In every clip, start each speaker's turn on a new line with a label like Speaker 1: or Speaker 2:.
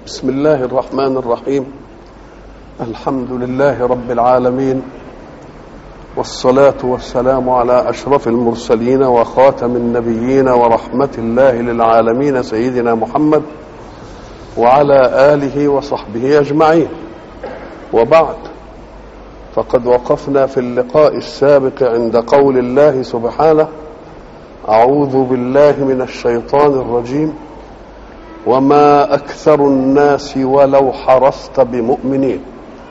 Speaker 1: بسم الله الرحمن الرحيم الحمد لله رب العالمين والصلاة والسلام على أشرف المرسلين وخاتم النبيين ورحمة الله للعالمين سيدنا محمد وعلى آله وصحبه أجمعين وبعد فقد وقفنا في اللقاء السابق عند قول الله سبحانه أعوذ بالله من الشيطان الرجيم وما أكثر الناس ولو حرصت بمؤمنين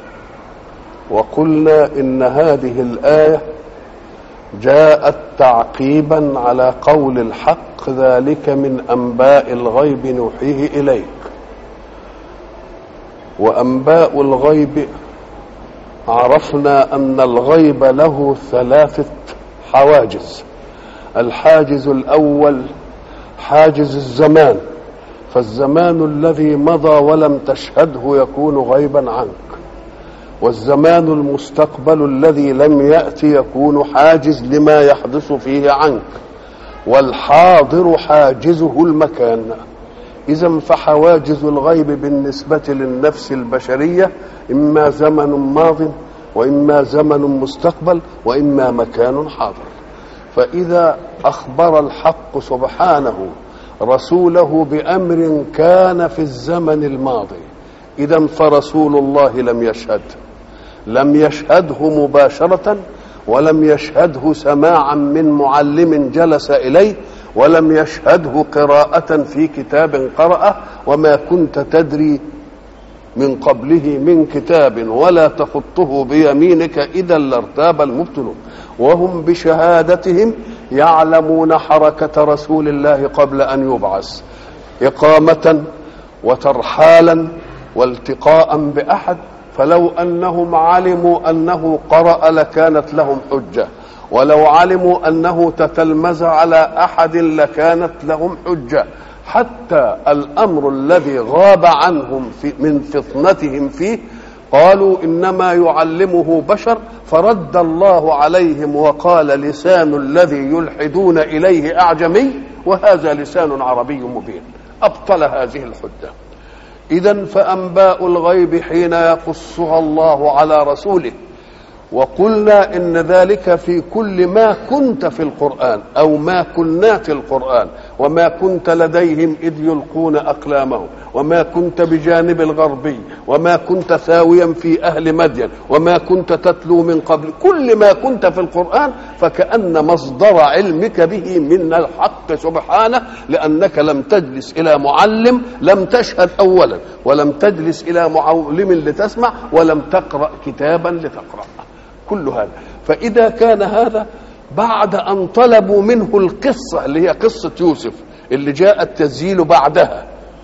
Speaker 1: وقلنا إن هذه الآية جاءت تعقيبا على قول الحق ذلك من أنباء الغيب نوحيه إليك وأنباء الغيب عرفنا أن الغيب له ثلاثة حواجز الحاجز الأول حاجز الزمان فالزمان الذي مضى ولم تشهده يكون غيبا عنك والزمان المستقبل الذي لم يأتي يكون حاجز لما يحدث فيه عنك والحاضر حاجزه المكان إذا فحواجز الغيب بالنسبة للنفس البشرية إما زمن ماض وإما زمن مستقبل وإما مكان حاضر فإذا أخبر الحق سبحانه رسوله بأمر كان في الزمن الماضي إذا فرسول الله لم يشهد لم يشهده مباشرة ولم يشهده سماعا من معلم جلس إليه ولم يشهده قراءة في كتاب قرأه وما كنت تدري من قبله من كتاب ولا تخطه بيمينك إذا لارتاب المبتلون وهم بشهادتهم يعلمون حركة رسول الله قبل أن يبعث إقامة وترحالا والتقاء بأحد فلو أنهم علموا أنه قرأ لكانت لهم حجة ولو علموا أنه تتلمذ على أحد لكانت لهم حجة حتى الأمر الذي غاب عنهم في من فطنتهم فيه قالوا انما يعلمه بشر فرد الله عليهم وقال لسان الذي يلحدون اليه اعجمي وهذا لسان عربي مبين ابطل هذه الحجه اذا فانباء الغيب حين يقصها الله على رسوله وقلنا ان ذلك في كل ما كنت في القران او ما كنات القران وما كنت لديهم اذ يلقون اقلامهم وما كنت بجانب الغربي وما كنت ثاويا في اهل مدين وما كنت تتلو من قبل كل ما كنت في القران فكان مصدر علمك به من الحق سبحانه لانك لم تجلس الى معلم لم تشهد اولا ولم تجلس الى معلم لتسمع ولم تقرا كتابا لتقرا كل هذا فإذا كان هذا بعد أن طلبوا منه القصة اللي هي قصة يوسف اللي جاء التسجيل بعدها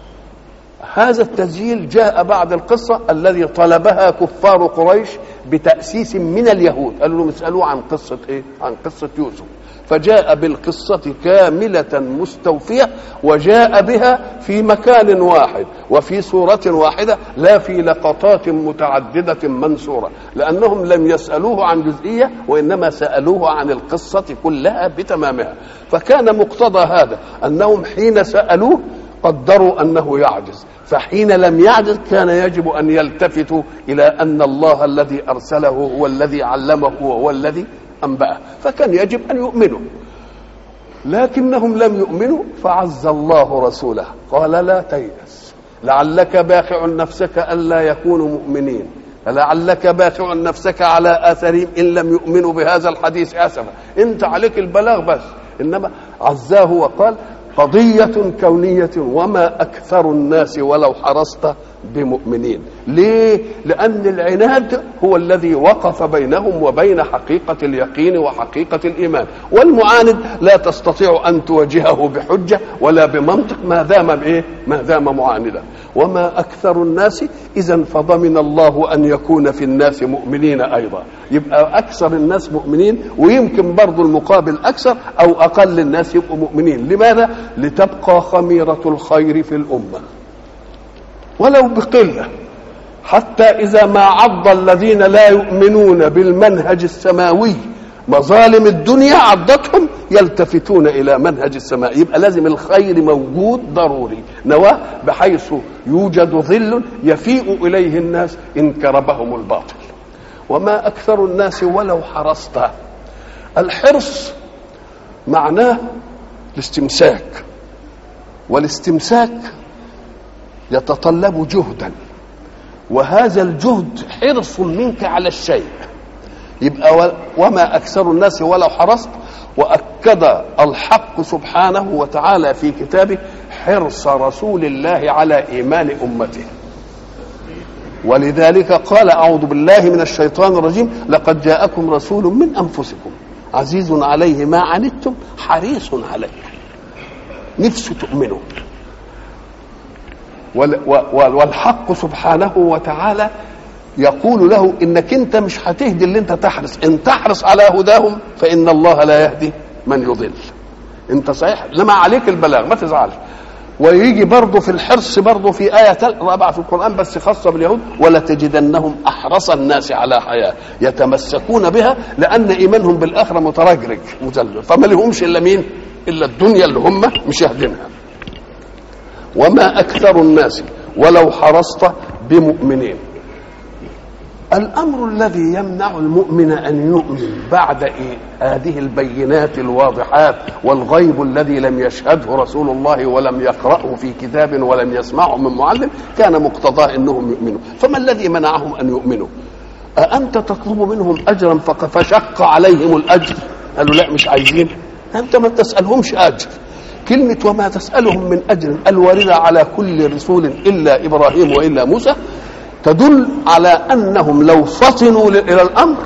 Speaker 1: هذا التسجيل جاء بعد القصة الذي طلبها كفار قريش بتأسيس من اليهود قالوا لهم اسألوا عن قصة إيه؟ عن قصة يوسف فجاء بالقصة كاملة مستوفية وجاء بها في مكان واحد وفي صورة واحدة لا في لقطات متعددة منسورة لأنهم لم يسألوه عن جزئية وإنما سألوه عن القصة كلها بتمامها فكان مقتضى هذا أنهم حين سألوه قدروا أنه يعجز فحين لم يعجز كان يجب أن يلتفتوا إلى أن الله الذي أرسله هو الذي علمه وهو الذي أنبأه فكان يجب أن يؤمنوا لكنهم لم يؤمنوا فعز الله رسوله قال لا تيأس لعلك باخع نفسك ألا يكونوا مؤمنين لعلك باخع نفسك على آثارهم إن لم يؤمنوا بهذا الحديث أسفا أنت عليك البلاغ بس إنما عزاه وقال قضية كونية وما أكثر الناس ولو حرصت بمؤمنين ليه لأن العناد هو الذي وقف بينهم وبين حقيقة اليقين وحقيقة الإيمان والمعاند لا تستطيع أن تواجهه بحجة ولا بمنطق ما دام إيه ما دام معاندا وما أكثر الناس إذا فضمن الله أن يكون في الناس مؤمنين أيضا يبقى أكثر الناس مؤمنين ويمكن برضو المقابل أكثر أو أقل الناس يبقوا مؤمنين لماذا؟ لتبقى خميرة الخير في الأمة ولو بقله حتى اذا ما عض الذين لا يؤمنون بالمنهج السماوي مظالم الدنيا عضتهم يلتفتون الى منهج السماء يبقى لازم الخير موجود ضروري نواه بحيث يوجد ظل يفيء اليه الناس ان كربهم الباطل وما اكثر الناس ولو حرصت الحرص معناه الاستمساك والاستمساك يتطلب جهدا وهذا الجهد حرص منك على الشيء يبقى وما اكثر الناس ولو حرصت واكد الحق سبحانه وتعالى في كتابه حرص رسول الله على ايمان امته ولذلك قال اعوذ بالله من الشيطان الرجيم لقد جاءكم رسول من انفسكم عزيز عليه ما عنتم حريص عليكم نفسه تؤمنوا والحق سبحانه وتعالى يقول له انك انت مش هتهدي اللي انت تحرص ان تحرص على هداهم فان الله لا يهدي من يضل انت صحيح لما عليك البلاغ ما تزعلش ويجي برضه في الحرص برضه في آية رابعة في القرآن بس خاصة باليهود ولا تجدنهم أحرص الناس على حياة يتمسكون بها لأن إيمانهم بالآخرة مترجرج مزلل فما لهمش إلا مين؟ إلا الدنيا اللي هم مشاهدينها وما أكثر الناس ولو حرصت بمؤمنين الامر الذي يمنع المؤمن ان يؤمن بعد إيه؟ هذه البينات الواضحات والغيب الذي لم يشهده رسول الله ولم يقراه في كتاب ولم يسمعه من معلم كان مقتضاه انهم يؤمنوا فما الذي منعهم ان يؤمنوا أأنت تطلب منهم أجرا فشق عليهم الأجر قالوا لا مش عايزين أنت ما تسألهمش أجر كلمة وما تسألهم من أجر الواردة على كل رسول إلا إبراهيم وإلا موسى تدل على انهم لو فطنوا الى الامر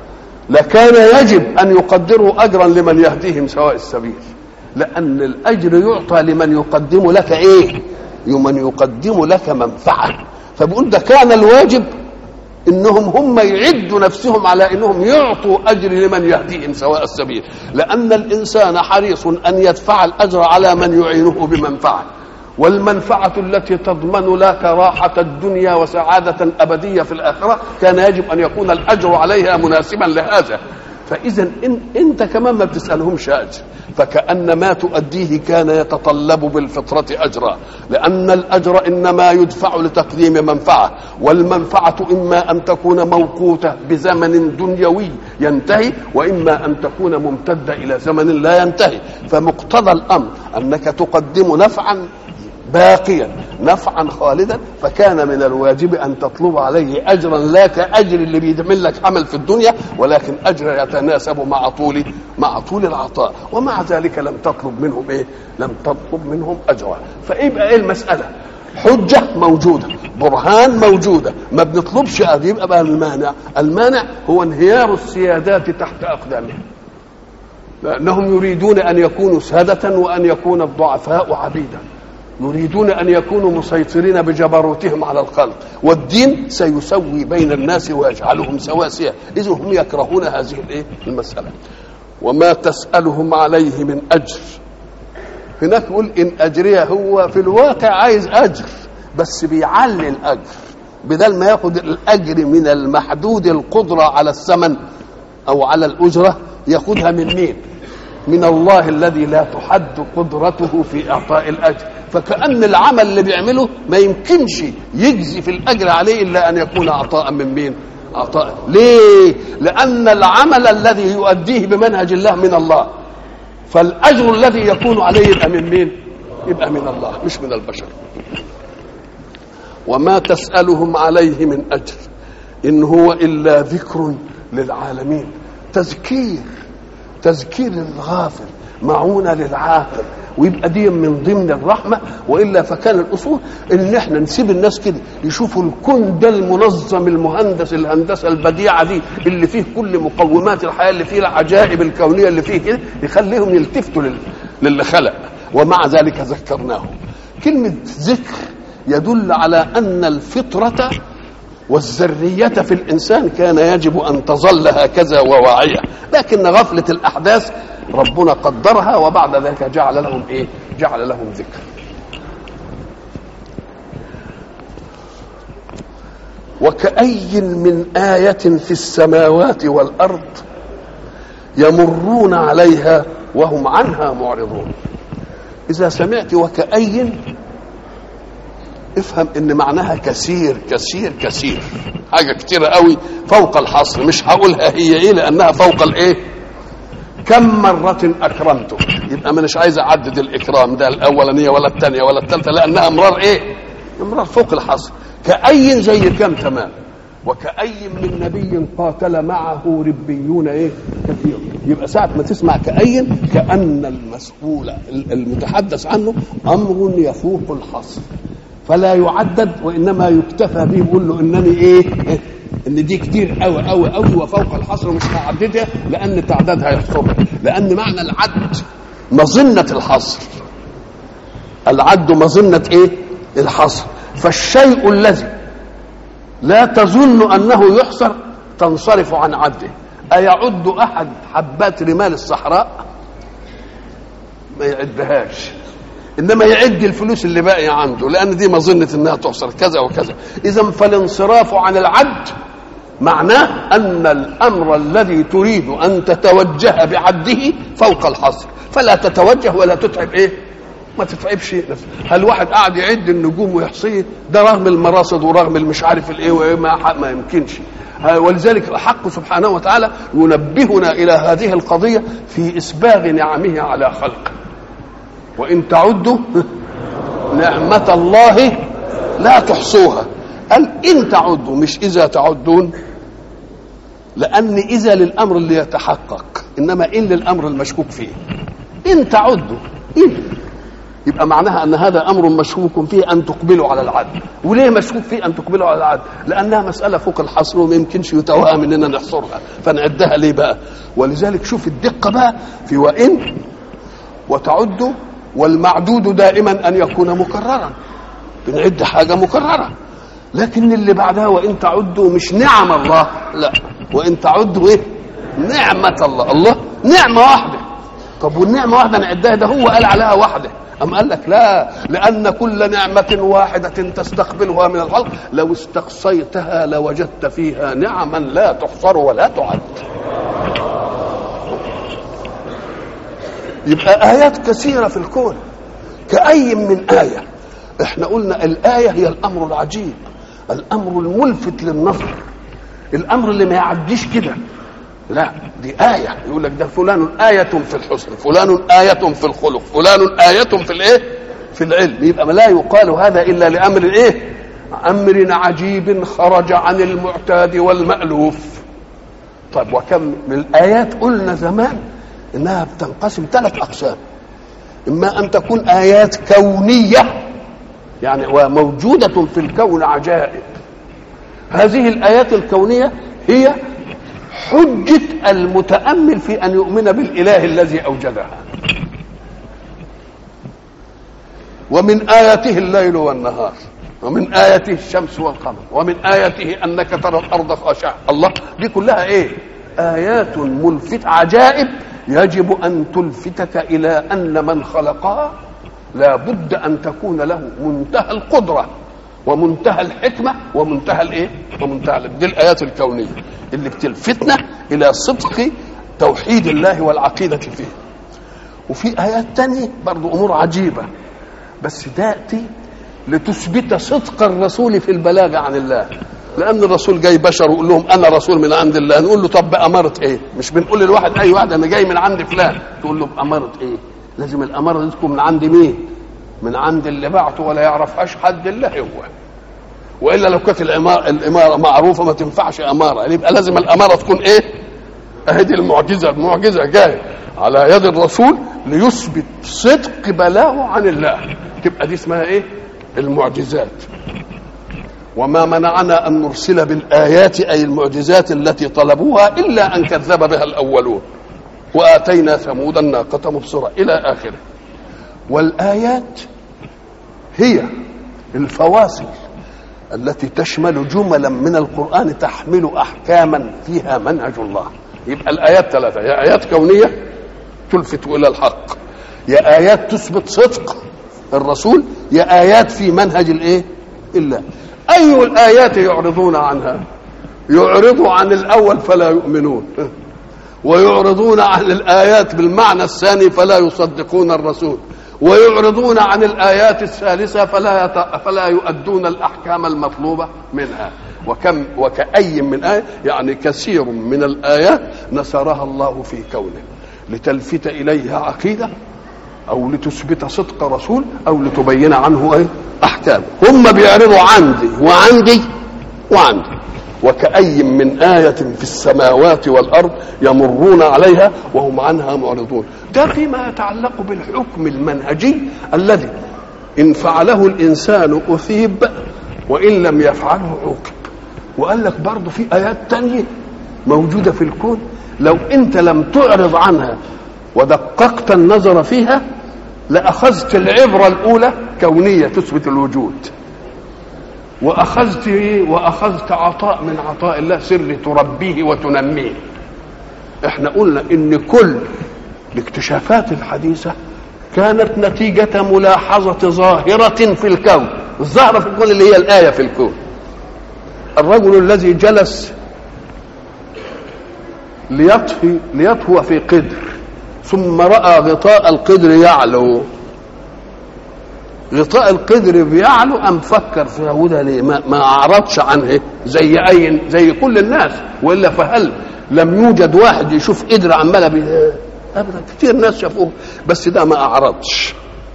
Speaker 1: لكان يجب ان يقدروا اجرا لمن يهديهم سواء السبيل لان الاجر يعطى لمن يقدم لك ايه من يقدم لك منفعه فبيقول ده كان الواجب انهم هم يعدوا نفسهم على انهم يعطوا اجر لمن يهديهم سواء السبيل لان الانسان حريص ان يدفع الاجر على من يعينه بمنفعه والمنفعة التي تضمن لك راحة الدنيا وسعادة أبدية في الآخرة كان يجب أن يكون الأجر عليها مناسبا لهذا فإذا إن أنت كمان ما بتسألهمش أجر فكأن ما تؤديه كان يتطلب بالفطرة أجرا لأن الأجر إنما يدفع لتقديم منفعة والمنفعة إما أن تكون موقوتة بزمن دنيوي ينتهي وإما أن تكون ممتدة إلى زمن لا ينتهي فمقتضى الأمر أنك تقدم نفعا باقيا نفعا خالدا فكان من الواجب ان تطلب عليه اجرا لا كاجر اللي بيعمل لك عمل في الدنيا ولكن اجر يتناسب مع طول مع طول العطاء ومع ذلك لم تطلب منهم ايه؟ لم تطلب منهم اجرا فيبقى ايه المساله؟ حجه موجوده برهان موجوده ما بنطلبش أجر يبقى بقى المانع المانع هو انهيار السيادات تحت اقدامهم لانهم يريدون ان يكونوا ساده وان يكون الضعفاء عبيدا يريدون ان يكونوا مسيطرين بجبروتهم على الخلق والدين سيسوي بين الناس ويجعلهم سواسيه اذا هم يكرهون هذه الايه المساله وما تسالهم عليه من اجر هناك يقول ان اجري هو في الواقع عايز اجر بس بيعلي الاجر بدل ما ياخد الاجر من المحدود القدره على الثمن او على الاجره ياخدها من مين من الله الذي لا تحد قدرته في اعطاء الاجر فكأن العمل اللي بيعمله ما يمكنش يجزي في الأجر عليه إلا أن يكون عطاء من مين عطاء ليه لأن العمل الذي يؤديه بمنهج الله من الله فالأجر الذي يكون عليه يبقى من مين يبقى من الله مش من البشر وما تسألهم عليه من أجر إن هو إلا ذكر للعالمين تذكير تذكير للغافل معونة للعاقل ويبقى دي من ضمن الرحمه والا فكان الاصول ان احنا نسيب الناس كده يشوفوا الكون ده المنظم المهندس الهندسه البديعه دي اللي فيه كل مقومات الحياه اللي فيه العجائب الكونيه اللي فيه كده يخليهم يلتفتوا لل... للي خلق ومع ذلك ذكرناهم كلمه ذكر يدل على ان الفطره والذرية في الإنسان كان يجب أن تظل هكذا وواعية لكن غفلة الأحداث ربنا قدرها وبعد ذلك جعل لهم إيه جعل لهم ذكر وكأي من آية في السماوات والأرض يمرون عليها وهم عنها معرضون إذا سمعت وكأي افهم ان معناها كثير كثير كثير حاجه كتيره قوي فوق الحصر مش هقولها هي ايه لانها فوق الايه كم مرة أكرمته يبقى مش عايز أعدد الإكرام ده الأولانية ولا الثانية ولا الثالثة لأنها أمرار إيه؟ أمرار فوق الحصر كأي زي كم تمام وكأي من نبي قاتل معه ربيون إيه؟ كثير يبقى ساعة ما تسمع كأي كأن المسؤول المتحدث عنه أمر يفوق الحصر فلا يعدد وانما يكتفى به يقول له انني ايه, إيه؟ ان دي كتير قوي قوي قوي وفوق الحصر مش هعددها لان تعدادها يحصرها لان معنى العد مظنه الحصر العد مظنه ايه الحصر فالشيء الذي لا تظن انه يحصر تنصرف عن عده ايعد احد حبات رمال الصحراء ما يعدهاش انما يعد الفلوس اللي باقيه عنده لان دي مظنه انها تحصر كذا وكذا اذا فالانصراف عن العد معناه ان الامر الذي تريد ان تتوجه بعده فوق الحصر فلا تتوجه ولا تتعب ايه ما تتعبش نفسك هل واحد قاعد يعد النجوم ويحصيه ده رغم المراصد ورغم المش عارف الايه وايه ما, ما يمكنش ولذلك الحق سبحانه وتعالى ينبهنا الى هذه القضيه في اسباغ نعمه على خلقه وإن تعدوا نعمة الله لا تحصوها قال إن تعدوا مش إذا تعدون لأن إذا للأمر اللي يتحقق إنما إن للأمر المشكوك فيه إن تعدوا إن يبقى معناها أن هذا أمر مشكوك فيه أن تقبلوا على العدل وليه مشكوك فيه أن تقبلوا على العدل لأنها مسألة فوق الحصر وما يمكنش يتوهم إننا نحصرها فنعدها ليه بقى ولذلك شوف الدقة بقى في وإن وتعدوا والمعدود دائما ان يكون مكررا بنعد حاجه مكرره لكن اللي بعدها وان تعدوا مش نعم الله لا وان تعدوا ايه نعمه الله الله نعمه واحده طب والنعمه واحده نعدها ده هو قال عليها واحده أم قال لك لا لأن كل نعمة واحدة تستقبلها من الخلق لو استقصيتها لوجدت فيها نعما لا تحصر ولا تعد يبقى آيات كثيرة في الكون كأي من آية احنا قلنا الآية هي الأمر العجيب الأمر الملفت للنظر الأمر اللي ما يعديش كده لا دي آية يقول لك ده فلان آية في الحسن فلان آية في الخلق فلان آية في الإيه في العلم يبقى ما لا يقال هذا إلا لأمر إيه أمر عجيب خرج عن المعتاد والمألوف طيب وكم من الآيات قلنا زمان انها بتنقسم ثلاث اقسام اما ان تكون ايات كونيه يعني وموجوده في الكون عجائب هذه الايات الكونيه هي حجه المتامل في ان يؤمن بالاله الذي اوجدها ومن اياته الليل والنهار ومن آياته الشمس والقمر ومن آياته أنك ترى الأرض خاشعة الله دي كلها إيه آيات ملفت عجائب يجب ان تلفتك الى ان من خلقها لا بد ان تكون له منتهى القدره ومنتهى الحكمه ومنتهى الايه ومنتهى دي الايات الكونيه اللي بتلفتنا الى صدق توحيد الله والعقيده فيه وفي ايات تانية برضو امور عجيبه بس تاتي لتثبت صدق الرسول في البلاغ عن الله لان الرسول جاي بشر ويقول لهم انا رسول من عند الله نقول له طب باماره ايه مش بنقول للواحد اي واحد انا جاي من عند فلان تقول له باماره ايه لازم الاماره دي تكون من عند مين من عند اللي بعته ولا يعرفهاش حد الا هو والا لو كانت الاماره الاماره معروفه ما تنفعش اماره يبقى لازم الاماره تكون ايه اهي دي المعجزه المعجزه جايه على يد الرسول ليثبت صدق بلاغه عن الله تبقى دي اسمها ايه المعجزات وما منعنا ان نرسل بالايات اي المعجزات التي طلبوها الا ان كذب بها الاولون واتينا ثمود الناقه مبصره الى اخره والايات هي الفواصل التي تشمل جملا من القران تحمل احكاما فيها منهج الله يبقى الايات ثلاثه يا ايات كونيه تلفت الى الحق يا ايات تثبت صدق الرسول يا ايات في منهج الايه الا اي الايات يعرضون عنها يعرضوا عن الاول فلا يؤمنون ويعرضون عن الآيات بالمعنى الثاني فلا يصدقون الرسول ويعرضون عن الآيات الثالثة فلا يت... فلا يؤدون الأحكام المطلوبة منها وكم وكأي من آية يعني كثير من الآيات نسرها الله في كونه لتلفت إليها عقيدة أو لتثبت صدق رسول أو لتبين عنه أي أحكام هم بيعرضوا عندي وعندي وعندي وكأي من آية في السماوات والأرض يمرون عليها وهم عنها معرضون ده فيما يتعلق بالحكم المنهجي الذي إن فعله الإنسان أثيب وإن لم يفعله عوقب وقال لك برضه في آيات تانية موجودة في الكون لو أنت لم تعرض عنها ودققت النظر فيها لأخذت العبرة الأولى كونية تثبت الوجود واخذت ايه واخذت عطاء من عطاء الله سر تربيه وتنميه احنا قلنا ان كل الاكتشافات الحديثه كانت نتيجة ملاحظة ظاهرة في الكون الظاهرة في الكون اللي هي الآية في الكون الرجل الذي جلس ليطفي ليطهو في قدر ثم رأى غطاء القدر يعلو غطاء القدر بيعلو ام فكر في هدى ليه ما, ما اعرضش عنه زي اي زي كل الناس والا فهل لم يوجد واحد يشوف قدر عماله بي... ابدا كتير ناس شافوه بس ده ما اعرضش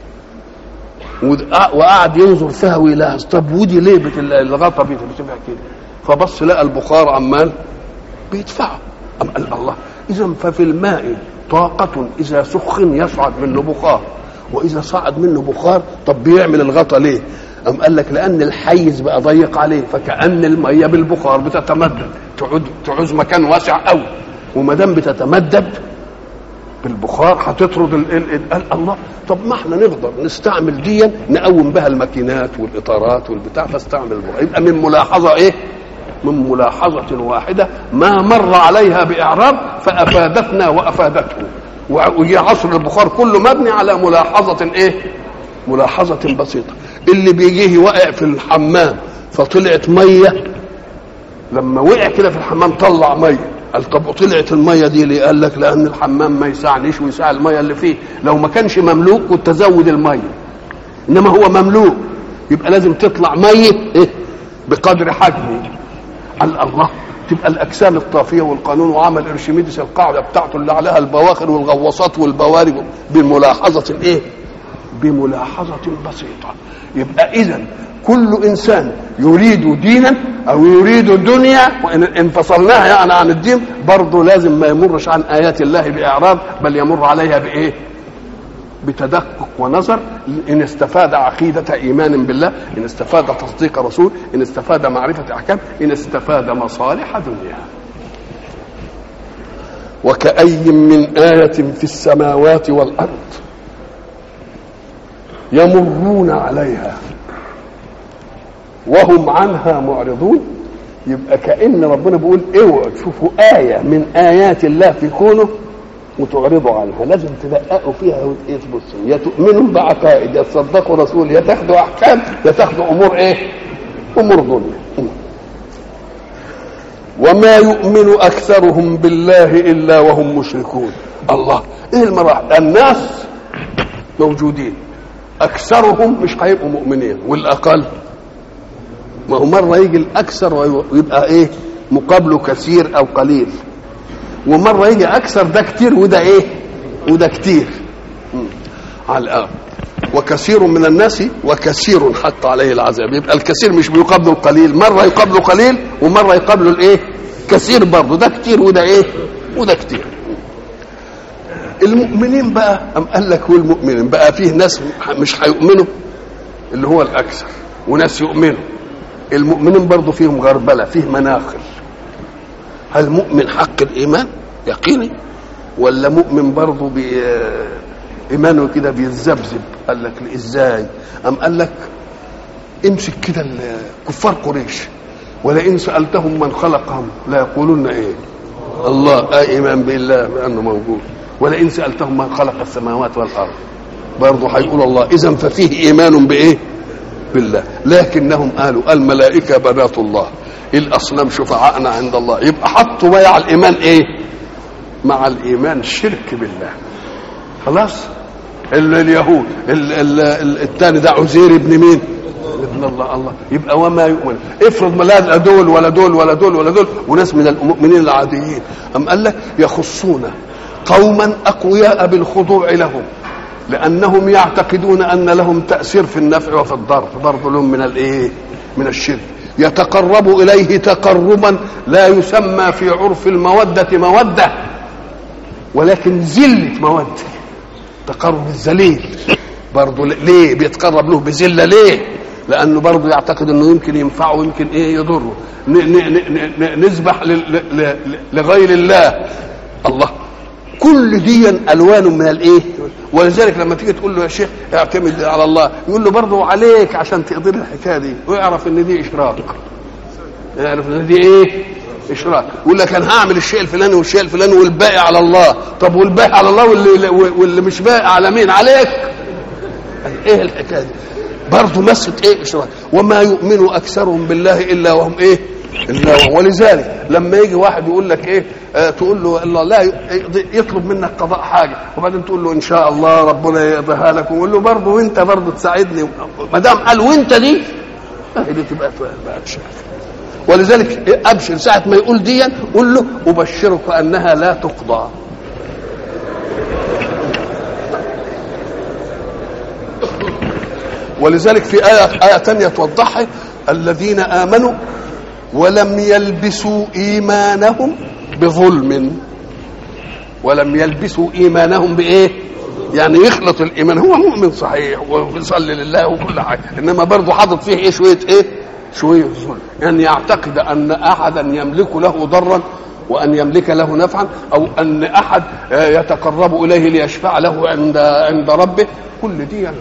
Speaker 1: وقعد ينظر فيها ويلاحظ طب ودي ليه بت... الغطا بتبقى كده فبص لقى البخار عمال بيدفعه أم قال الله اذا ففي الماء طاقة إذا سخن يصعد منه بخار واذا صعد منه بخار طب بيعمل الغطا ليه أم قال لك لأن الحيز بقى ضيق عليه فكأن المية بالبخار بتتمدد تعود تعوز مكان واسع قوي وما دام بتتمدد بالبخار هتطرد ال ال قال الله طب ما احنا نقدر نستعمل دي نقوم بها الماكينات والاطارات والبتاع فاستعمل البخار يبقى من ملاحظه ايه؟ من ملاحظة واحدة ما مر عليها بإعراب فأفادتنا وأفادته وجي عصر البخار كله مبني على ملاحظة ايه ملاحظة بسيطة اللي بيجيه واقع في الحمام فطلعت مية لما وقع كده في الحمام طلع مية قال طب طلعت المية دي ليه قال لك لأن الحمام ما يسعنيش ويسع المية اللي فيه لو ما كانش مملوك كنت تزود المية إنما هو مملوك يبقى لازم تطلع مية إيه؟ بقدر حجمه قال الله تبقى الاجسام الطافيه والقانون وعمل ارشميدس القاعده بتاعته اللي عليها البواخر والغواصات والبوارج بملاحظه ايه؟ بملاحظه بسيطه يبقى اذا كل انسان يريد دينا او يريد دنيا وان انفصلناها يعني عن الدين برضه لازم ما يمرش عن ايات الله باعراض بل يمر عليها بايه؟ بتدقق ونظر ان استفاد عقيده ايمان بالله ان استفاد تصديق رسول ان استفاد معرفه احكام ان استفاد مصالح دنيا وكأي من آية في السماوات والأرض يمرون عليها وهم عنها معرضون يبقى كأن ربنا بيقول اوعوا تشوفوا آية من آيات الله في كونه وتعرضوا عنها لازم تدققوا فيها وتثبتوا يا تؤمنوا بعقائد يا تصدقوا رسول يا تاخدوا احكام يا تاخدوا امور ايه؟ امور دنيا وما يؤمن اكثرهم بالله الا وهم مشركون الله ايه المراحل الناس موجودين اكثرهم مش هيبقوا مؤمنين والاقل ما هو مره يجي الاكثر ويبقى ايه مقابله كثير او قليل ومره يجي اكثر ده كتير وده ايه وده كتير على الآن وكثير من الناس وكثير حق عليه العذاب يبقى الكثير مش بيقابله القليل مره يقابله قليل ومره يقابله الايه كثير برضه ده كتير وده ايه وده كتير المؤمنين بقى أم قال لك والمؤمنين بقى فيه ناس مش هيؤمنوا اللي هو الأكثر وناس يؤمنوا المؤمنين برضه فيهم غربلة فيه مناخل هل مؤمن حق الإيمان يقيني ولا مؤمن برضه بي إيمانه كده بيتذبذب قال لك إزاي أم قال لك امسك كده كفار قريش ولئن سألتهم من خلقهم لا يقولون إيه الله آه إيمان بالله بأنه موجود ولئن سألتهم من خلق السماوات والأرض برضه هيقول الله إذا ففيه إيمان بإيه بالله لكنهم قالوا الملائكة بنات الله الأصنام شفعاءنا عند الله يبقى حطوا بيع الإيمان إيه مع الايمان شرك بالله خلاص ال- اليهود ال- ال- ال- الثاني ده عزير ابن مين ابن الله الله يبقى وما يؤمن افرض ما لا دول ولا دول ولا دول ولا دول وناس من المؤمنين العاديين ام قال لك يخصون قوما اقوياء بالخضوع لهم لانهم يعتقدون ان لهم تاثير في النفع وفي الضر برضه لهم من الايه من الشرك يتقرب اليه تقربا لا يسمى في عرف الموده موده ولكن زله موده تقرب الذليل برضه ليه بيتقرب له بذله ليه لانه برضه يعتقد انه يمكن ينفعه ويمكن ايه يضره ن- ن- ن- ن- نذبح لل- ل- ل- لغير الله الله كل دي الوان من الايه ولذلك لما تيجي تقول له يا شيخ اعتمد على الله يقول له برضه عليك عشان تقدر الحكايه دي ويعرف ان دي اشراك يعرف ان دي ايه اشراك يقول لك انا هعمل الشيء الفلاني والشيء الفلاني والباقي على الله طب والباقي على الله واللي, واللي مش باقي على مين عليك ايه الحكايه دي برضه مسه ايه اشراك وما يؤمن اكثرهم بالله الا وهم ايه الا وهم ولذلك لما يجي واحد يقول لك ايه آه تقول له الله لا ي- يطلب منك قضاء حاجه وبعدين تقول له ان شاء الله ربنا يقضيها لك ويقول له برضه وانت برضه تساعدني ما دام قال وانت دي آه دي تبقى بقى شرك ولذلك ابشر ساعه ما يقول دي قول له ابشرك انها لا تقضى ولذلك في آية آية تانية توضحها الذين آمنوا ولم يلبسوا إيمانهم بظلم ولم يلبسوا إيمانهم بإيه؟ يعني يخلط الإيمان هو مؤمن صحيح وبيصلي لله وكل حاجة إنما برضه حاطط فيه إيه شوية إيه؟ شوية ظلم يعني يعتقد أن أحدا يملك له ضرا وأن يملك له نفعا أو أن أحد آه، يتقرب إليه ليشفع له عند عند ربه كل دي يعني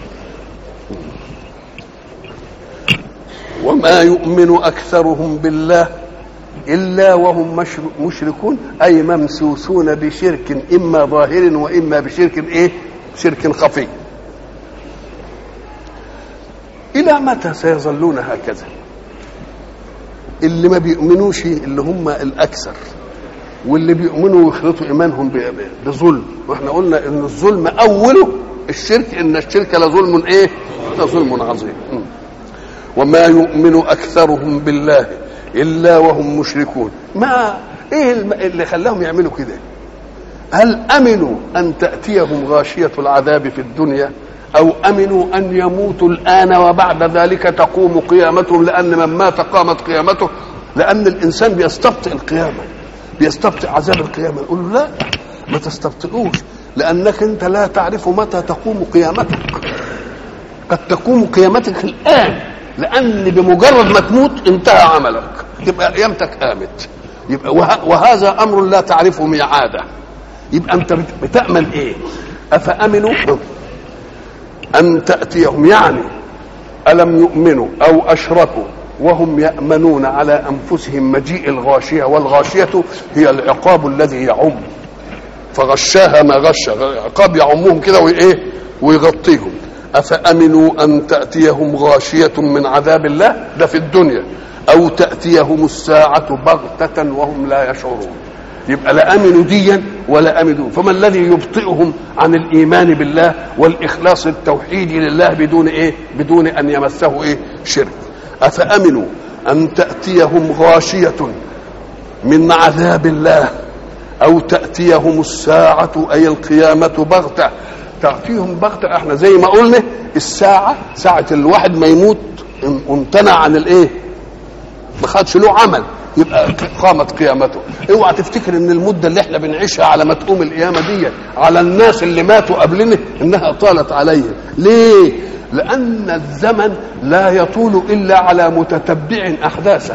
Speaker 1: وما يؤمن اكثرهم بالله الا وهم مشر- مشركون اي ممسوسون بشرك اما ظاهر واما بشرك ايه شرك خفي الى متى سيظلون هكذا اللي ما بيؤمنوش اللي هم الاكثر واللي بيؤمنوا ويخلطوا ايمانهم ب- ب- بظلم واحنا قلنا ان الظلم اوله الشرك ان الشرك لظلم ايه لظلم عظيم م. وما يؤمن اكثرهم بالله الا وهم مشركون ما ايه الم- اللي خلاهم يعملوا كده هل امنوا ان تاتيهم غاشيه العذاب في الدنيا او امنوا ان يموتوا الان وبعد ذلك تقوم قيامتهم لان من مات قامت قيامته لان الانسان بيستبطئ القيامه بيستبطئ عذاب القيامه نقول له لا ما تستبطئوش لانك انت لا تعرف متى تقوم قيامتك قد تقوم قيامتك الان لان بمجرد ما تموت انتهى عملك تبقى قيامتك قامت يبقى وه- وهذا امر لا تعرفه ميعاده يبقى انت بت- بتامل ايه افامنوا ان تاتيهم يعني الم يؤمنوا او اشركوا وهم يامنون على انفسهم مجيء الغاشيه والغاشيه هي العقاب الذي يعم فغشاها ما غش عقاب يعمهم كده وايه ويغطيهم افامنوا ان تاتيهم غاشيه من عذاب الله ده في الدنيا او تاتيهم الساعه بغته وهم لا يشعرون يبقى لا امنوا ديا ولا امنوا فما الذي يبطئهم عن الايمان بالله والاخلاص التوحيدي لله بدون ايه بدون ان يمسه ايه شرك افامنوا ان تاتيهم غاشيه من عذاب الله او تاتيهم الساعه اي القيامه بغته تاتيهم بغته احنا زي ما قلنا الساعه ساعه الواحد ما يموت امتنع عن الايه ما خدش له عمل يبقى قامت قيامته اوعى تفتكر ان المده اللي احنا بنعيشها على ما تقوم القيامه دي على الناس اللي ماتوا قبلنا انها طالت عليهم ليه لان الزمن لا يطول الا على متتبع احداثه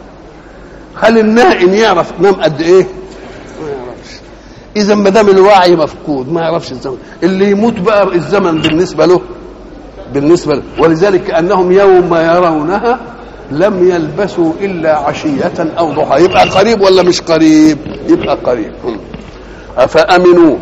Speaker 1: هل النائم يعرف نام قد ايه ما يعرفش اذا ما دام الوعي مفقود ما يعرفش الزمن اللي يموت بقى الزمن بالنسبه له بالنسبه له ولذلك كانهم يوم يرونها لم يلبسوا الا عشيه او ضحى يبقى قريب ولا مش قريب يبقى قريب افامنوا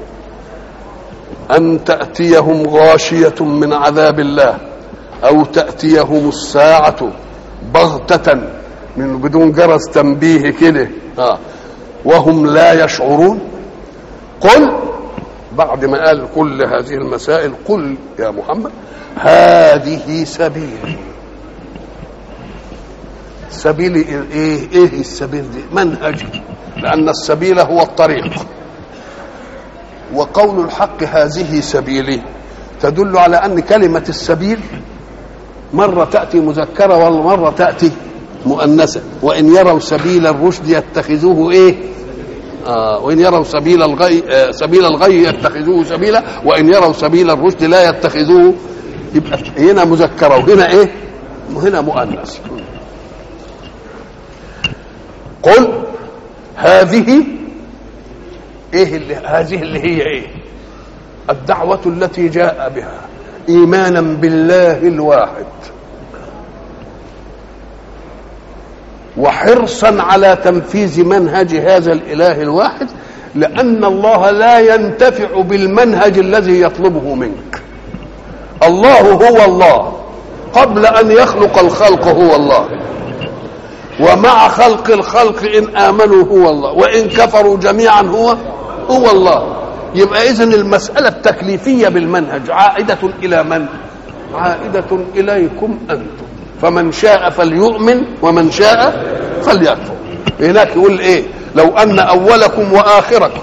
Speaker 1: ان تاتيهم غاشيه من عذاب الله او تاتيهم الساعه بغته من بدون جرس تنبيه كده اه وهم لا يشعرون قل بعد ما قال كل هذه المسائل قل يا محمد هذه سبيلي سبيل ايه ايه السبيل دي منهج لان السبيل هو الطريق وقول الحق هذه سبيلي تدل على ان كلمه السبيل مره تاتي مذكره ومره تاتي مؤنثه وان يروا سبيل الرشد يتخذوه ايه آه وان يروا سبيل الغي آه سبيل الغي يتخذوه سبيلا وان يروا سبيل الرشد لا يتخذوه يبقى هنا مذكره وهنا ايه وهنا مؤنث قل هذه ايه اللي هذه اللي هي ايه الدعوة التي جاء بها ايمانا بالله الواحد وحرصا على تنفيذ منهج هذا الاله الواحد لان الله لا ينتفع بالمنهج الذي يطلبه منك الله هو الله قبل ان يخلق الخلق هو الله ومع خلق الخلق ان امنوا هو الله وان كفروا جميعا هو هو الله يبقى اذا المساله التكليفيه بالمنهج عائده الى من عائده اليكم انتم فمن شاء فليؤمن ومن شاء فليكفر هناك يقول ايه لو ان اولكم واخركم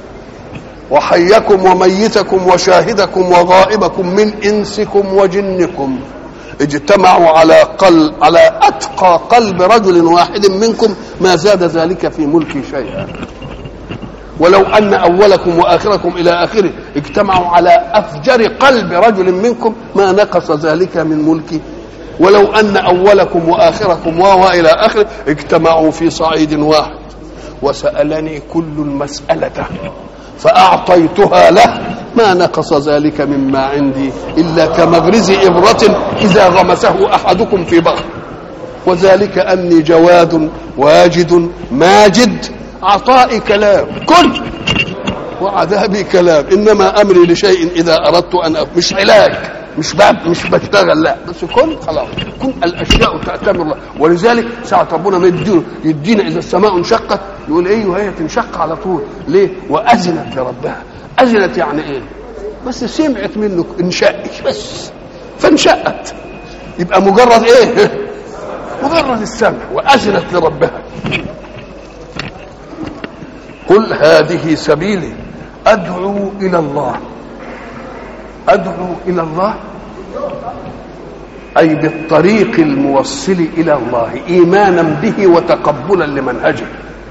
Speaker 1: وحيكم وميتكم وشاهدكم وغائبكم من انسكم وجنكم اجتمعوا على قلب على اتقى قلب رجل واحد منكم ما زاد ذلك في ملكي شيئا ولو ان اولكم واخركم الى اخره اجتمعوا على افجر قلب رجل منكم ما نقص ذلك من ملكي ولو ان اولكم واخركم وهو الى اخره اجتمعوا في صعيد واحد وسالني كل المساله فاعطيتها له ما نقص ذلك مما عندي الا كمغرز ابره اذا غمسه احدكم في بحر وذلك اني جواد واجد ماجد عطائي كلام كل وعذابي كلام انما امري لشيء اذا اردت ان أف... مش علاج مش باب مش بشتغل لا بس كن خلاص كن الاشياء تاتمر الله ولذلك ساعه ربنا ما يدينا يدينا اذا السماء انشقت يقول ايه وهي تنشق على طول ليه واذنت لربها اذنت يعني ايه بس سمعت منه انشقت بس فانشقت يبقى مجرد ايه مجرد السمع واذنت لربها قل هذه سبيلي ادعو الى الله ادعو الى الله اي بالطريق الموصل الى الله ايمانا به وتقبلا لمنهجه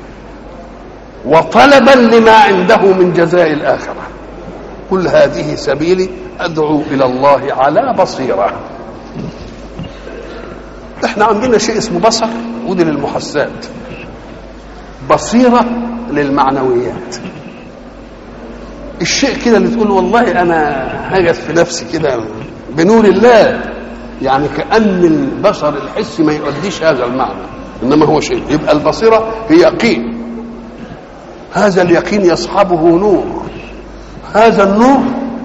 Speaker 1: وطلبا لما عنده من جزاء الاخره قل هذه سبيلي ادعو الى الله على بصيره احنا عندنا شيء اسمه بصر ودي للمحسات بصيره للمعنويات الشيء كده اللي تقول والله انا هجس في نفسي كده بنور الله يعني كان البصر الحسي ما يؤديش هذا المعنى انما هو شيء يبقى البصيره هي يقين هذا اليقين يصحبه نور هذا النور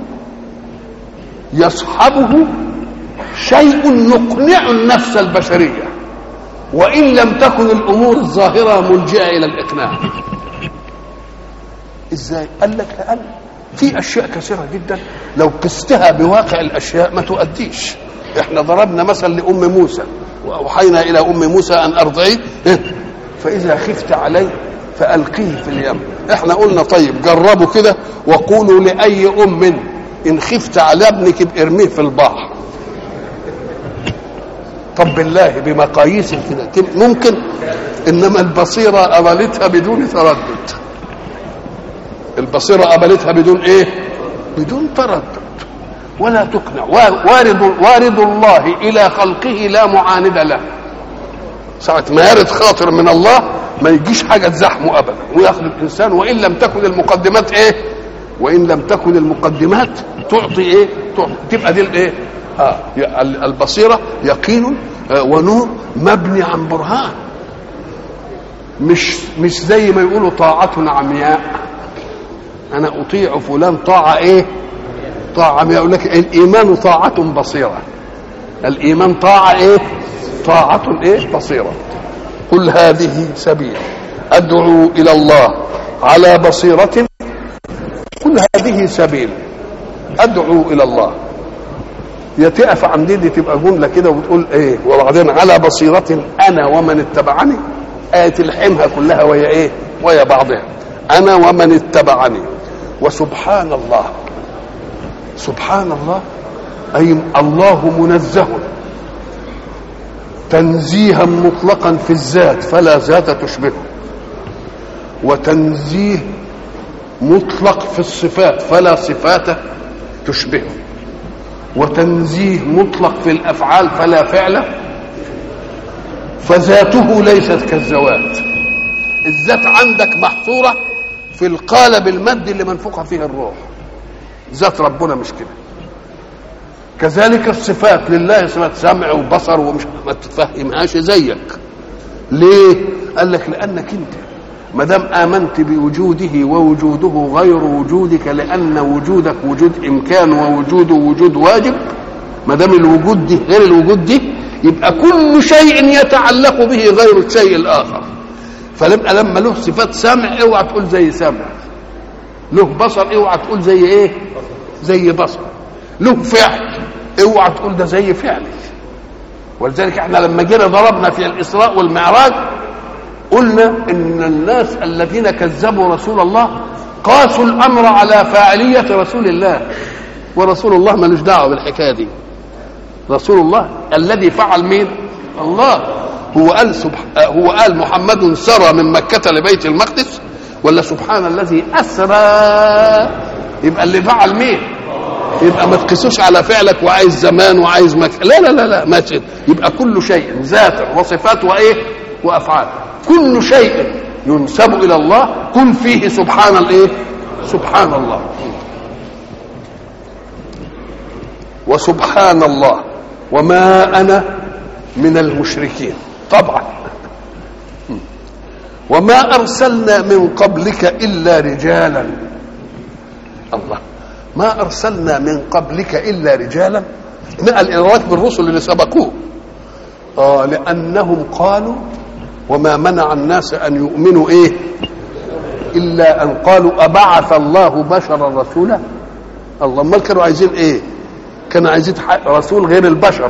Speaker 1: يصحبه شيء يقنع النفس البشريه وان لم تكن الامور الظاهره ملجئه الى الاقناع ازاي قال لك لان في اشياء كثيره جدا لو قستها بواقع الاشياء ما تؤديش احنا ضربنا مثل لام موسى واوحينا الى ام موسى ان ارضعيه فاذا خفت عليه فالقيه في اليم احنا قلنا طيب جربوا كده وقولوا لاي ام ان خفت على ابنك ارميه في البحر طب بالله بمقاييس كده ممكن انما البصيره قبلتها بدون تردد البصيره قبلتها بدون ايه بدون تردد ولا تقنع وارد وارد الله الى خلقه لا معاند له ساعة ما يرد خاطر من الله ما يجيش حاجة تزحمه أبدا وياخذ الإنسان وإن لم تكن المقدمات إيه؟ وإن لم تكن المقدمات تعطي إيه؟ تعطي تبقى دي الإيه؟ آه البصيرة يقين ونور مبني عن برهان مش مش زي ما يقولوا طاعة عمياء أنا أطيع فلان طاعة إيه؟ طاعة عمياء يقول لك الإيمان طاعة بصيرة الإيمان طاعة إيه؟ طاعة إيه؟ بصيرة قل هذه سبيل ادعو الى الله على بصيره كل هذه سبيل ادعو الى الله يا تقف عند دي تبقى جمله كده وبتقول ايه وبعدين على بصيره انا ومن اتبعني ايه تلحمها كلها وهي ايه وهي بعضها انا ومن اتبعني وسبحان الله سبحان الله اي الله منزه تنزيها مطلقا في الذات فلا ذات تشبهه وتنزيه مطلق في الصفات فلا صفات تشبهه وتنزيه مطلق في الافعال فلا فعل فذاته ليست كالذوات الذات عندك محصوره في القالب المادي اللي منفوخه فيه الروح ذات ربنا مش كده كذلك الصفات لله صفات سمع وبصر ومش ما تفهمهاش زيك ليه قال لك لانك انت ما دام امنت بوجوده ووجوده غير وجودك لان وجودك وجود امكان ووجوده وجود واجب ما دام الوجود دي غير الوجود دي يبقى كل شيء يتعلق به غير الشيء الاخر فلما لما له صفات سمع اوعى تقول زي سمع له بصر اوعى تقول زي ايه زي بصر له فعل اوعى تقول ده زي فعلك ولذلك احنا لما جينا ضربنا في الاسراء والمعراج قلنا ان الناس الذين كذبوا رسول الله قاسوا الامر على فاعليه رسول الله ورسول الله ملوش دعوه بالحكايه دي رسول الله الذي فعل مين الله هو قال سبح... هو قال محمد سرى من مكة لبيت المقدس ولا سبحان الذي أسرى يبقى اللي فعل مين يبقى ما تقيسوش على فعلك وعايز زمان وعايز مكان لا لا لا لا ما تشد. يبقى كل شيء ذات وصفات وايه وافعال كل شيء ينسب الى الله كن فيه سبحان الايه سبحان الله وسبحان الله وما انا من المشركين طبعا وما ارسلنا من قبلك الا رجالا الله ما ارسلنا من قبلك الا رجالا نقل الى ركب الرسل اللي سبقوه اه لانهم قالوا وما منع الناس ان يؤمنوا ايه الا ان قالوا ابعث الله بشرا رسولا الله امال كانوا عايزين ايه كانوا عايزين رسول غير البشر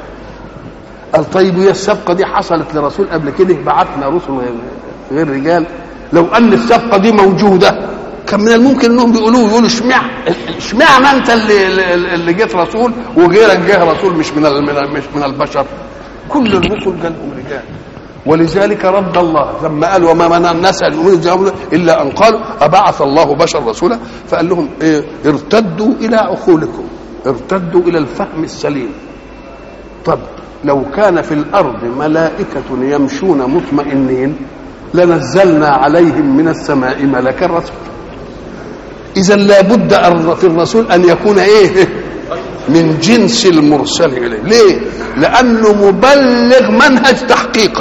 Speaker 1: قال طيب وهي السبقه دي حصلت لرسول قبل كده بعثنا رسل غير, غير رجال لو ان السبقه دي موجوده كان من الممكن انهم بيقولوا يقولوا اشمعنى اشمعنى انت اللي اللي جيت رسول وغيرك جه رسول مش من مش من البشر كل الرسل جالهم رجال ولذلك رد الله لما قال وما منع الناس ان يؤمنوا الا ان قالوا ابعث الله بشر رسولا فقال لهم إيه ارتدوا الى عقولكم ارتدوا الى الفهم السليم طب لو كان في الارض ملائكه يمشون مطمئنين لنزلنا عليهم من السماء ملكا رسولا اذا لابد في الرسول ان يكون ايه من جنس المرسل اليه ليه لانه مبلغ منهج تحقيقا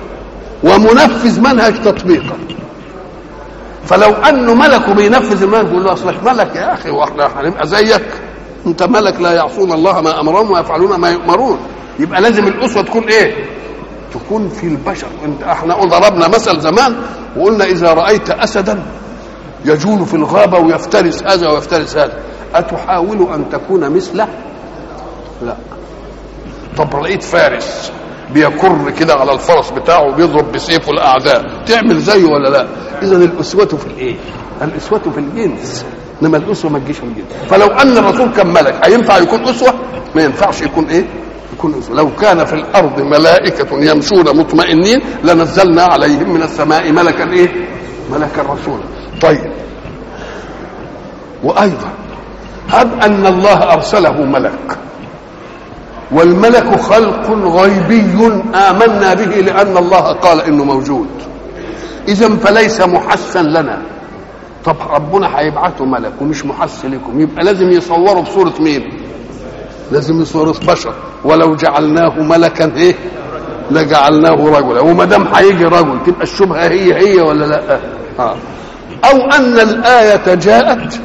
Speaker 1: ومنفذ منهج تطبيقا فلو انه ملك بينفذ المنهج يقول له اصلك ملك يا اخي واحنا هنبقى زيك انت ملك لا يعصون الله ما امرهم ويفعلون ما يؤمرون يبقى لازم الاسوه تكون ايه تكون في البشر انت احنا ضربنا مثل زمان وقلنا اذا رايت اسدا يجول في الغابه ويفترس هذا ويفترس هذا اتحاول ان تكون مثله لا طب لقيت فارس بيكر كده على الفرس بتاعه وبيضرب بسيفه الاعداء تعمل زيه ولا لا اذا الاسوه في الايه الاسوه في الجنس انما الاسوه ما تجيش في الجنس فلو ان الرسول كان ملك هينفع يكون اسوه ما ينفعش يكون ايه يكون اسوه لو كان في الارض ملائكه يمشون مطمئنين لنزلنا عليهم من السماء ملكا ايه ملكا رسولا طيب وايضا هب ان الله ارسله ملك والملك خلق غيبي آمنا به لأن الله قال إنه موجود إذا فليس محسا لنا طب ربنا هيبعته ملك ومش محس لكم يبقى لازم يصوروا بصورة مين لازم يصوروا بشر ولو جعلناه ملكا ايه لجعلناه رجلا وما دام هيجي رجل تبقى الشبهه هي هي ولا لا آه. او ان الايه جاءت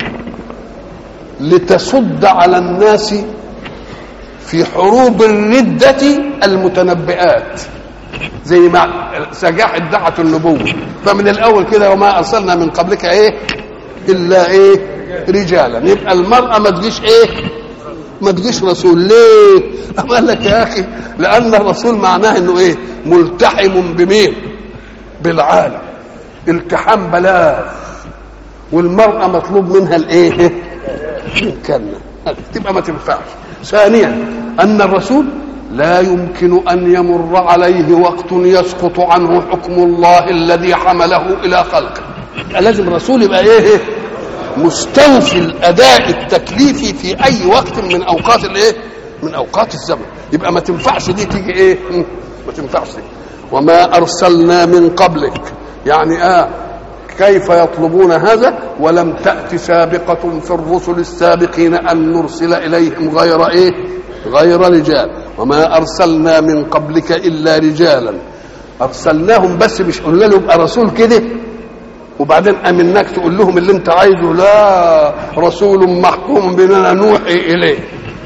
Speaker 1: لتصد على الناس في حروب الردة المتنبئات زي ما سجاح ادعة النبوة فمن الأول كده وما أرسلنا من قبلك إيه إلا إيه رجالا يبقى المرأة ما تجيش إيه ما تجيش رسول ليه أما قال لك يا أخي لأن الرسول معناه إنه إيه ملتحم بمين بالعالم التحام بلاغ والمرأة مطلوب منها الإيه الكلمة تبقى ما تنفعش ثانيا أن الرسول لا يمكن أن يمر عليه وقت يسقط عنه حكم الله الذي حمله إلى خلقه لازم الرسول يبقى إيه مستوفي الأداء التكليفي في أي وقت من أوقات الإيه من أوقات الزمن يبقى ما تنفعش دي تيجي إيه ما تنفعش دي وما أرسلنا من قبلك يعني آه كيف يطلبون هذا ولم تأت سابقة في الرسل السابقين أن نرسل إليهم غير إيه غير رجال وما أرسلنا من قبلك إلا رجالا أرسلناهم بس مش قلنا له يبقى رسول كده وبعدين أمناك تقول لهم اللي أنت عايزه لا رسول محكوم بأننا نوحي إليه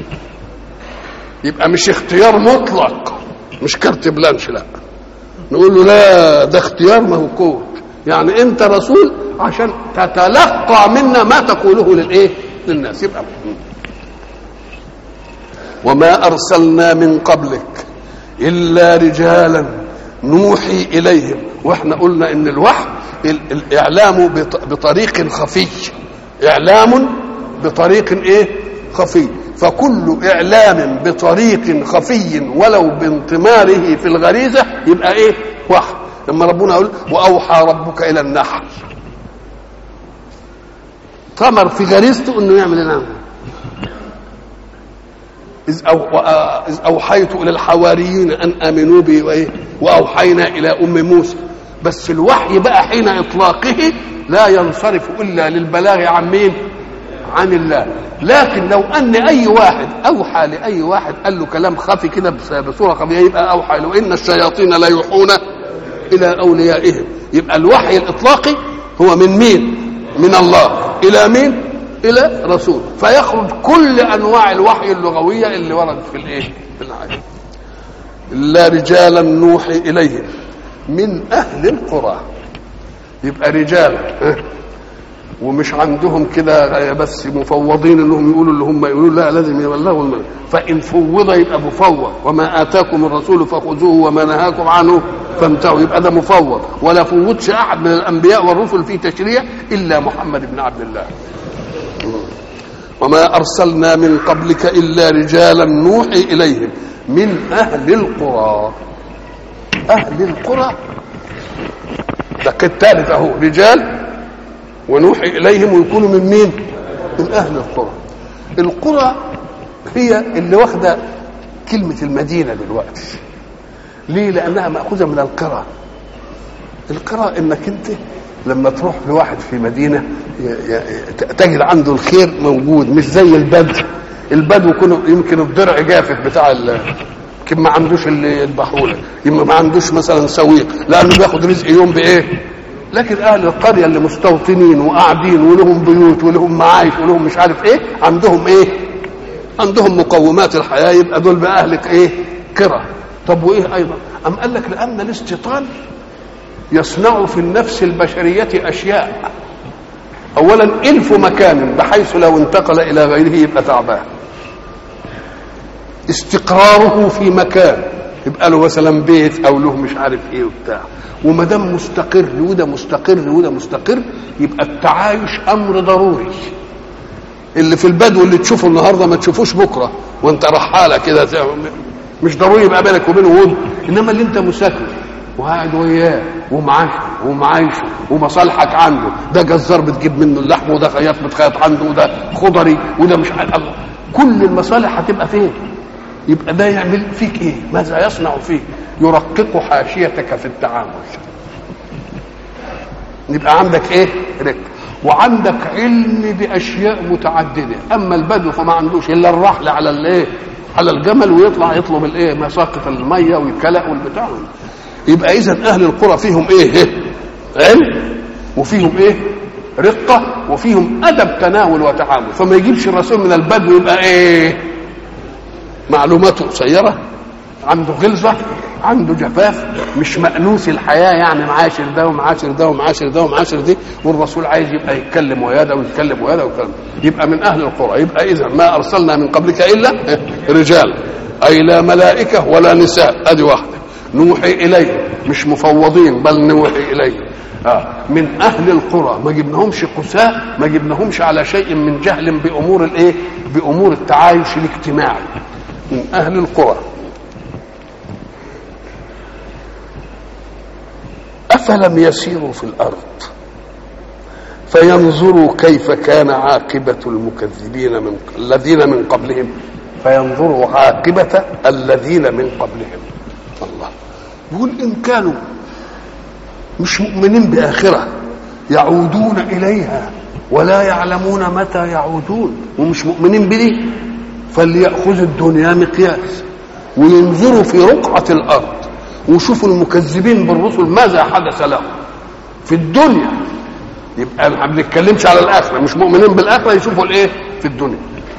Speaker 1: يبقى مش اختيار مطلق مش كارت بلانش لا نقول له لا ده اختيار موقوت يعني انت رسول عشان تتلقى منا ما تقوله للايه للناس يبقى وما ارسلنا من قبلك الا رجالا نوحي اليهم واحنا قلنا ان الوحي الاعلام بطريق خفي اعلام بطريق ايه خفي فكل اعلام بطريق خفي ولو بانطماره في الغريزه يبقى ايه وحي لما ربنا يقول واوحى ربك الى النحل طمر في غريزته انه يعمل الامر إذ, أو إذ أوحيت إلى الحواريين أن آمنوا بي وإيه وأوحينا إلى أم موسى بس الوحي بقى حين إطلاقه لا ينصرف إلا للبلاغ عن مين؟ عن الله لكن لو أن أي واحد أوحى لأي واحد قال له كلام خفي كده بصورة خفية يبقى أوحى له إن الشياطين لا يوحون الى اوليائهم يبقى الوحي الاطلاقي هو من مين من الله الى مين الى رسول فيخرج كل انواع الوحي اللغويه اللي وردت في الايه في الايه الا رجالا نوحي اليهم من اهل القرى يبقى رجال ومش عندهم كده بس مفوضين انهم يقولوا اللي هم يقولوا لا لازم يبلغوا الملك فان فوض يبقى مفوض وما اتاكم الرسول فخذوه وما نهاكم عنه فانتهوا يبقى ده مفوض ولا فوضش احد من الانبياء والرسل في تشريع الا محمد بن عبد الله وما ارسلنا من قبلك الا رجالا نوحي اليهم من اهل القرى اهل القرى ده الثالث اهو رجال ونوحي اليهم ويكونوا من مين من اهل القرى القرى هي اللي واخده كلمه المدينه دلوقتي ليه لانها ماخوذه من القرى القرى انك انت لما تروح لواحد في مدينه تجد عنده الخير موجود مش زي البدو البدو يكون يمكن الضرع جافف بتاع يمكن ما عندوش اللي يذبحوا لك يمكن ما عندوش مثلا سويق لانه بياخد رزق يوم بايه لكن اهل القريه اللي مستوطنين وقاعدين ولهم بيوت ولهم معايش ولهم مش عارف ايه عندهم ايه عندهم مقومات الحياه يبقى دول بقى اهل ايه كره طب وايه ايضا ام قال لك لان الاستيطان يصنع في النفس البشريه اشياء اولا الف مكان بحيث لو انتقل الى غيره يبقى تعبان استقراره في مكان يبقى له مثلا بيت او له مش عارف ايه وبتاع وما دام مستقر وده مستقر وده مستقر يبقى التعايش امر ضروري اللي في البدو اللي تشوفه النهارده ما تشوفوش بكره وانت رحاله كده مش ضروري يبقى بينك وبينه ود انما اللي انت مسافر وقاعد وياه ومعاشه ومعايشه ومصالحك عنده ده جزار بتجيب منه اللحم وده خياط بتخيط عنده وده خضري وده مش عارف كل المصالح هتبقى فين يبقى ده يعمل فيك ايه ماذا يصنع فيك يرقق حاشيتك في التعامل يبقى عندك ايه رك وعندك علم باشياء متعدده اما البدو فما عندوش الا الرحل على الايه على الجمل ويطلع يطلب الايه مساقط الميه ويتكلق والبتاع يبقى اذا اهل القرى فيهم ايه علم وفيهم ايه رقه وفيهم ادب تناول وتعامل فما يجيبش الرسول من البدو يبقى ايه معلوماته قصيره عنده غلظه عنده جفاف مش مأنوس الحياه يعني معاشر ده ومعاشر ده ومعاشر ده ومعاشر دي والرسول عايز يبقى يتكلم ويا ده ويتكلم ويا ده ويتكلم يبقى من اهل القرى يبقى اذا ما ارسلنا من قبلك الا رجال اي لا ملائكه ولا نساء ادي واحده نوحي اليه مش مفوضين بل نوحي اليه آه. من اهل القرى ما جبناهمش قساء ما جبناهمش على شيء من جهل بامور الايه بامور التعايش الاجتماعي من اهل القرى افلم يسيروا في الارض فينظروا كيف كان عاقبه المكذبين من الذين من قبلهم فينظروا عاقبه الذين من قبلهم الله يقول ان كانوا مش مؤمنين باخره يعودون اليها ولا يعلمون متى يعودون ومش مؤمنين بدي فليأخذوا الدنيا مقياس وينظروا في رقعة الأرض وشوفوا المكذبين بالرسل ماذا حدث لهم في الدنيا يبقى ما بنتكلمش على الآخرة مش مؤمنين بالآخرة يشوفوا الإيه في الدنيا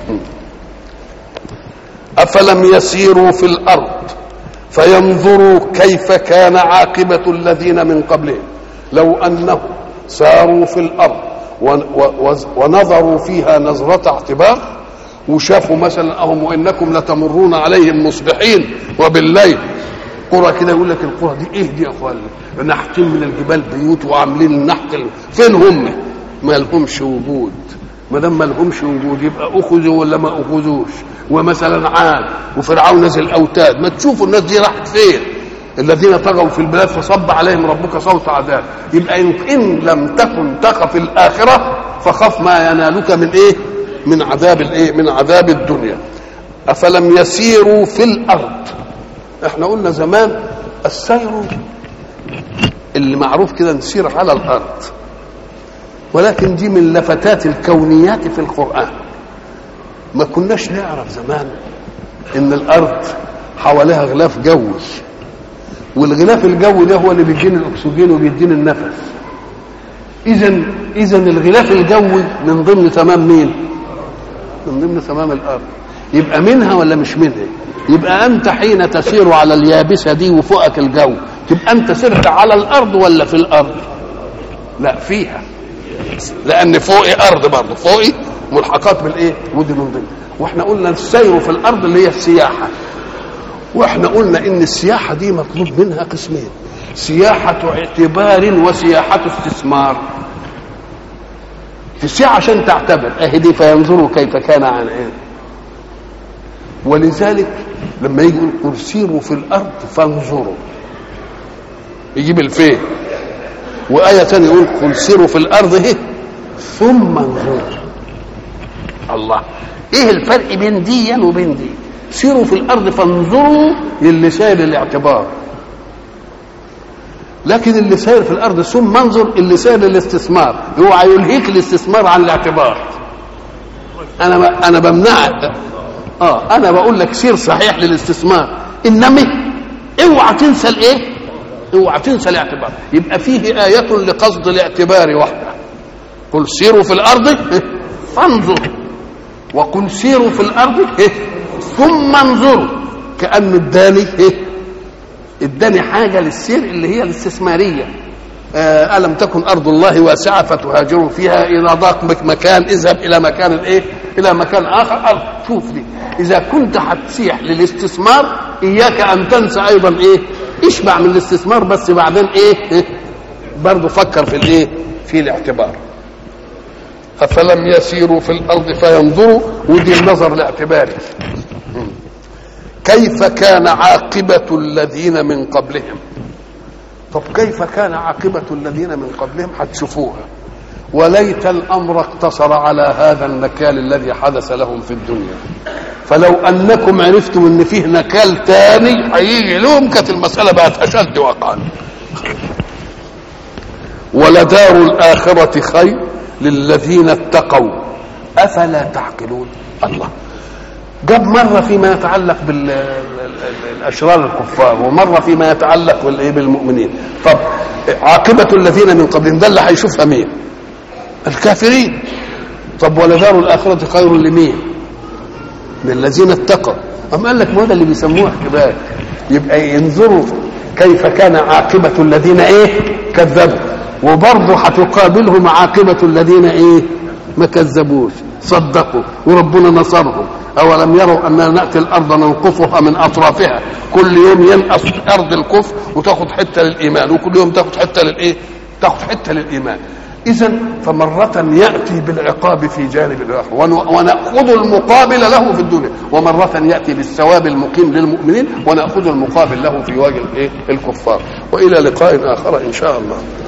Speaker 1: أفلم يسيروا في الأرض فينظروا كيف كان عاقبة الذين من قبلهم لو أنهم ساروا في الأرض ونظروا فيها نظرة اعتبار وشافوا مثلا اهم وانكم لتمرون عليهم مصبحين وبالليل قرى كده يقول لك القرى دي ايه دي يا اخوان نحتين من الجبال بيوت وعاملين النحت فين هم ما لهمش وجود ما دام ما لهمش وجود يبقى اخذوا ولا ما اخذوش ومثلا عاد وفرعون نزل الاوتاد ما تشوفوا الناس دي راحت فين الذين طغوا في البلاد فصب عليهم ربك صوت عذاب يبقى ان لم تكن تخف الاخره فخف ما ينالك من ايه من عذاب الايه من عذاب الدنيا افلم يسيروا في الارض احنا قلنا زمان السير اللي معروف كده نسير على الارض ولكن دي من لفتات الكونيات في القران ما كناش نعرف زمان ان الارض حواليها غلاف جوي والغلاف الجوي ده هو اللي بيدينا الاكسجين وبيدينا النفس اذا اذا الغلاف الجوي من ضمن تمام مين من ضمن تمام الارض يبقى منها ولا مش منها يبقى انت حين تسير على اليابسه دي وفوقك الجو تبقى انت سرت على الارض ولا في الارض لا فيها لان فوقي ارض برضه فوقي ملحقات بالايه ودي من ضمن واحنا قلنا السير في الارض اللي هي السياحه واحنا قلنا ان السياحه دي مطلوب منها قسمين سياحه اعتبار وسياحه استثمار في السياحه عشان تعتبر اهي دي فينظروا كيف كان عن ايه ولذلك لما يجي يقول قل سيروا في الارض فانظروا يجيب الفين وآية ثانية يقول قل سيروا في الأرض اهي ثم انظروا الله ايه الفرق بين دي وبين دي سيروا في الأرض فانظروا للي ساير الاعتبار لكن اللي ساير في الأرض ثم انظر اللي ساير للاستثمار اوعى يلهيك الاستثمار عن الاعتبار انا انا بمنعك اه انا بقول لك سير صحيح للاستثمار انما اوعى تنسى الايه اوعى تنسى الاعتبار يبقى فيه آية لقصد الاعتبار وحده قل سيروا في الأرض فانظر وقل سيروا في الأرض ثم انظروا كأنه اداني اداني حاجة للسير اللي هي الاستثمارية آه ألم تكن أرض الله واسعة فتهاجروا فيها إذا ضاق بك مكان اذهب إلى مكان الإيه؟ إلى مكان آخر أرض شوف دي إذا كنت هتسيح للاستثمار إياك أن تنسى أيضا إيه؟ اشبع من الاستثمار بس بعدين إيه؟ إيه؟ برضه فكر في الإيه؟ في الاعتبار أفلم يسيروا في الأرض فينظروا ودي النظر الاعتباري كيف كان عاقبة الذين من قبلهم طب كيف كان عاقبة الذين من قبلهم هتشوفوها وليت الأمر اقتصر على هذا النكال الذي حدث لهم في الدنيا فلو أنكم عرفتم أن فيه نكال تاني هيجي لهم كانت المسألة بقت أشد وقعا ولدار الآخرة خير للذين اتقوا أفلا تعقلون الله جاب مرة فيما يتعلق بالأشرار الكفار ومرة فيما يتعلق بالمؤمنين طب عاقبة الذين من قبلهم ده اللي هيشوفها مين الكافرين طب ولدار الآخرة خير لمين للذين اتقوا أم قال لك ما ده اللي بيسموه احتباك يبقى ينظروا كيف كان عاقبة الذين ايه كذبوا وبرضه هتقابلهم عاقبة الذين ايه ما كذبوش صدقوا وربنا نصرهم أولم يروا أننا نأتي الأرض ننقصها من أطرافها كل يوم ينقص أرض الكفر وتاخد حتة للإيمان وكل يوم تاخد حتة للإيه تاخد حتة للإيمان إذا فمرة يأتي بالعقاب في جانب الآخر ونأخذ المقابل له في الدنيا ومرة يأتي بالثواب المقيم للمؤمنين ونأخذ المقابل له في وجه الإيه؟ الكفار وإلى لقاء آخر إن شاء الله